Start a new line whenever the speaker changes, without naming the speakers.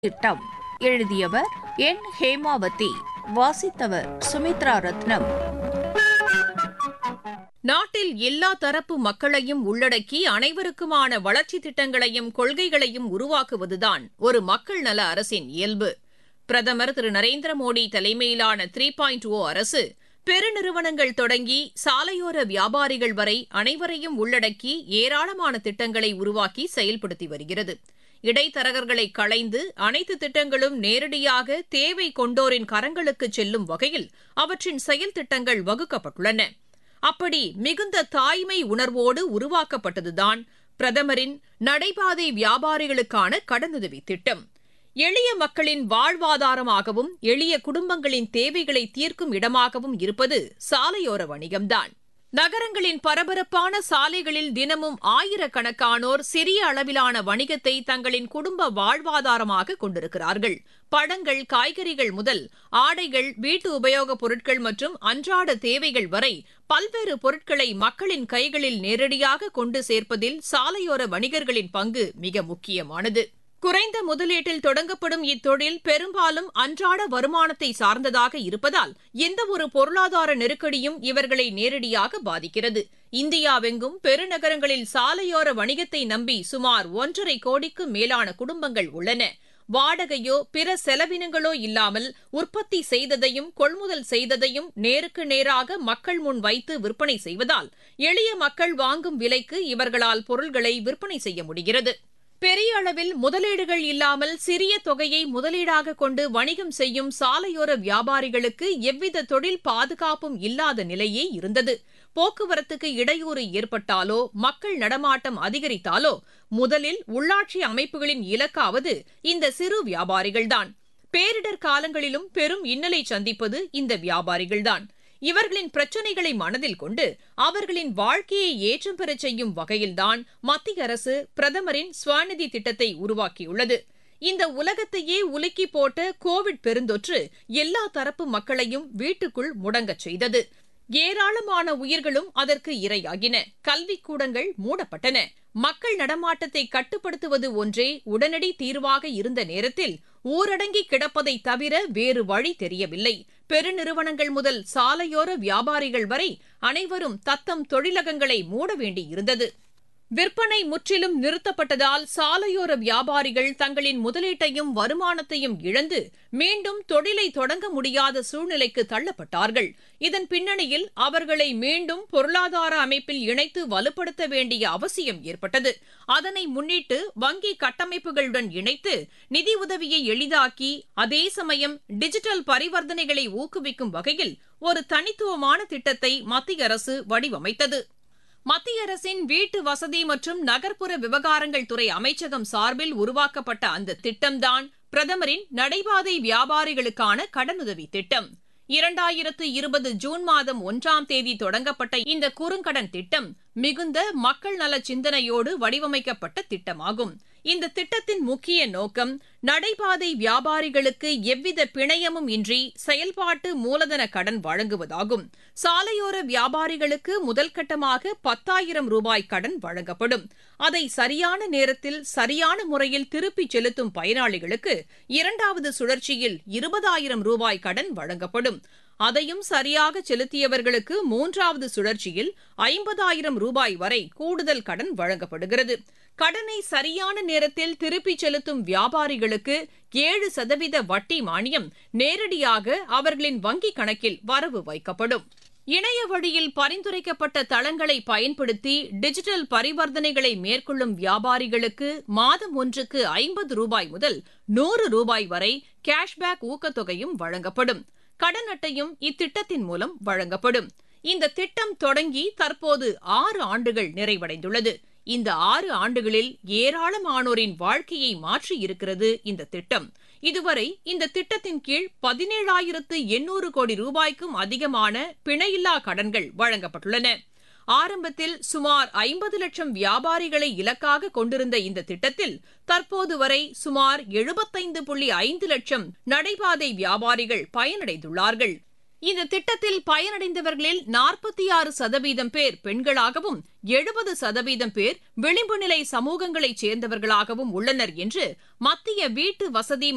திட்டம் எழுதியவர் என் ஹேமாவதி வாசித்தவர் சுமித்ரா ரத்னம்
நாட்டில் எல்லா தரப்பு மக்களையும் உள்ளடக்கி அனைவருக்குமான வளர்ச்சி திட்டங்களையும் கொள்கைகளையும் உருவாக்குவதுதான் ஒரு மக்கள் நல அரசின் இயல்பு பிரதமர் திரு நரேந்திர மோடி தலைமையிலான த்ரீ பாயிண்ட் ஓ அரசு பெருநிறுவனங்கள் தொடங்கி சாலையோர வியாபாரிகள் வரை அனைவரையும் உள்ளடக்கி ஏராளமான திட்டங்களை உருவாக்கி செயல்படுத்தி வருகிறது இடைத்தரகர்களை களைந்து அனைத்து திட்டங்களும் நேரடியாக தேவை கொண்டோரின் கரங்களுக்கு செல்லும் வகையில் அவற்றின் செயல் திட்டங்கள் வகுக்கப்பட்டுள்ளன அப்படி மிகுந்த தாய்மை உணர்வோடு உருவாக்கப்பட்டதுதான் பிரதமரின் நடைபாதை வியாபாரிகளுக்கான கடனுதவி திட்டம் எளிய மக்களின் வாழ்வாதாரமாகவும் எளிய குடும்பங்களின் தேவைகளை தீர்க்கும் இடமாகவும் இருப்பது சாலையோர வணிகம்தான் நகரங்களின் பரபரப்பான சாலைகளில் தினமும் ஆயிரக்கணக்கானோர் சிறிய அளவிலான வணிகத்தை தங்களின் குடும்ப வாழ்வாதாரமாக கொண்டிருக்கிறார்கள் பழங்கள் காய்கறிகள் முதல் ஆடைகள் வீட்டு உபயோகப் பொருட்கள் மற்றும் அன்றாட தேவைகள் வரை பல்வேறு பொருட்களை மக்களின் கைகளில் நேரடியாக கொண்டு சேர்ப்பதில் சாலையோர வணிகர்களின் பங்கு மிக முக்கியமானது குறைந்த முதலீட்டில் தொடங்கப்படும் இத்தொழில் பெரும்பாலும் அன்றாட வருமானத்தை சார்ந்ததாக இருப்பதால் எந்தவொரு பொருளாதார நெருக்கடியும் இவர்களை நேரடியாக பாதிக்கிறது இந்தியாவெங்கும் பெருநகரங்களில் சாலையோர வணிகத்தை நம்பி சுமார் ஒன்றரை கோடிக்கு மேலான குடும்பங்கள் உள்ளன வாடகையோ பிற செலவினங்களோ இல்லாமல் உற்பத்தி செய்ததையும் கொள்முதல் செய்ததையும் நேருக்கு நேராக மக்கள் முன் வைத்து விற்பனை செய்வதால் எளிய மக்கள் வாங்கும் விலைக்கு இவர்களால் பொருள்களை விற்பனை செய்ய முடிகிறது பெரிய அளவில் முதலீடுகள் இல்லாமல் சிறிய தொகையை முதலீடாக கொண்டு வணிகம் செய்யும் சாலையோர வியாபாரிகளுக்கு எவ்வித தொழில் பாதுகாப்பும் இல்லாத நிலையே இருந்தது போக்குவரத்துக்கு இடையூறு ஏற்பட்டாலோ மக்கள் நடமாட்டம் அதிகரித்தாலோ முதலில் உள்ளாட்சி அமைப்புகளின் இலக்காவது இந்த சிறு வியாபாரிகள்தான் பேரிடர் காலங்களிலும் பெரும் இன்னலை சந்திப்பது இந்த வியாபாரிகள்தான் இவர்களின் பிரச்சினைகளை மனதில் கொண்டு அவர்களின் வாழ்க்கையை ஏற்றம் பெறச் செய்யும் வகையில்தான் மத்திய அரசு பிரதமரின் ஸ்வநிதி திட்டத்தை உருவாக்கியுள்ளது இந்த உலகத்தையே உலுக்கி போட்ட கோவிட் பெருந்தொற்று எல்லா தரப்பு மக்களையும் வீட்டுக்குள் முடங்கச் செய்தது ஏராளமான உயிர்களும் அதற்கு இரையாகின கல்விக்கூடங்கள் மூடப்பட்டன மக்கள் நடமாட்டத்தை கட்டுப்படுத்துவது ஒன்றே உடனடி தீர்வாக இருந்த நேரத்தில் ஊரடங்கி கிடப்பதை தவிர வேறு வழி தெரியவில்லை பெருநிறுவனங்கள் முதல் சாலையோர வியாபாரிகள் வரை அனைவரும் தத்தம் தொழிலகங்களை மூட வேண்டியிருந்தது விற்பனை முற்றிலும் நிறுத்தப்பட்டதால் சாலையோர வியாபாரிகள் தங்களின் முதலீட்டையும் வருமானத்தையும் இழந்து மீண்டும் தொழிலை தொடங்க முடியாத சூழ்நிலைக்கு தள்ளப்பட்டார்கள் இதன் பின்னணியில் அவர்களை மீண்டும் பொருளாதார அமைப்பில் இணைத்து வலுப்படுத்த வேண்டிய அவசியம் ஏற்பட்டது அதனை முன்னிட்டு வங்கி கட்டமைப்புகளுடன் இணைத்து நிதி உதவியை எளிதாக்கி அதே சமயம் டிஜிட்டல் பரிவர்த்தனைகளை ஊக்குவிக்கும் வகையில் ஒரு தனித்துவமான திட்டத்தை மத்திய அரசு வடிவமைத்தது மத்திய அரசின் வீட்டு வசதி மற்றும் நகர்ப்புற விவகாரங்கள் துறை அமைச்சகம் சார்பில் உருவாக்கப்பட்ட அந்த திட்டம்தான் பிரதமரின் நடைபாதை வியாபாரிகளுக்கான கடனுதவி திட்டம் இரண்டாயிரத்து இருபது ஜூன் மாதம் ஒன்றாம் தேதி தொடங்கப்பட்ட இந்த குறுங்கடன் திட்டம் மிகுந்த மக்கள் நல சிந்தனையோடு வடிவமைக்கப்பட்ட திட்டமாகும் இந்த திட்டத்தின் முக்கிய நோக்கம் நடைபாதை வியாபாரிகளுக்கு எவ்வித பிணையமும் இன்றி செயல்பாட்டு மூலதன கடன் வழங்குவதாகும் சாலையோர வியாபாரிகளுக்கு முதல் கட்டமாக பத்தாயிரம் ரூபாய் கடன் வழங்கப்படும் அதை சரியான நேரத்தில் சரியான முறையில் திருப்பிச் செலுத்தும் பயனாளிகளுக்கு இரண்டாவது சுழற்சியில் இருபதாயிரம் ரூபாய் கடன் வழங்கப்படும் அதையும் சரியாக செலுத்தியவர்களுக்கு மூன்றாவது சுழற்சியில் ஐம்பதாயிரம் ரூபாய் வரை கூடுதல் கடன் வழங்கப்படுகிறது கடனை சரியான நேரத்தில் திருப்பிச் செலுத்தும் வியாபாரிகளுக்கு ஏழு சதவீத வட்டி மானியம் நேரடியாக அவர்களின் வங்கிக் கணக்கில் வரவு வைக்கப்படும் இணைய வழியில் பரிந்துரைக்கப்பட்ட தளங்களை பயன்படுத்தி டிஜிட்டல் பரிவர்த்தனைகளை மேற்கொள்ளும் வியாபாரிகளுக்கு மாதம் ஒன்றுக்கு ஐம்பது ரூபாய் முதல் நூறு ரூபாய் வரை கேஷ்பேக் ஊக்கத்தொகையும் வழங்கப்படும் கடன் அட்டையும் இத்திட்டத்தின் மூலம் வழங்கப்படும் இந்த திட்டம் தொடங்கி தற்போது ஆறு ஆண்டுகள் நிறைவடைந்துள்ளது இந்த ஆறு ஆண்டுகளில் ஏராளமானோரின் வாழ்க்கையை மாற்றி இருக்கிறது இந்த திட்டம் இதுவரை இந்த திட்டத்தின் கீழ் பதினேழாயிரத்து எண்ணூறு கோடி ரூபாய்க்கும் அதிகமான பிணையில்லா கடன்கள் வழங்கப்பட்டுள்ளன ஆரம்பத்தில் சுமார் ஐம்பது லட்சம் வியாபாரிகளை இலக்காக கொண்டிருந்த இந்த திட்டத்தில் தற்போது வரை சுமார் எழுபத்தைந்து புள்ளி ஐந்து லட்சம் நடைபாதை வியாபாரிகள் பயனடைந்துள்ளார்கள் இந்த திட்டத்தில் பயனடைந்தவர்களில் நாற்பத்தி ஆறு சதவீதம் பேர் பெண்களாகவும் எழுபது சதவீதம் பேர் விளிம்பு நிலை சமூகங்களைச் சேர்ந்தவர்களாகவும் உள்ளனர் என்று மத்திய வீட்டு வசதி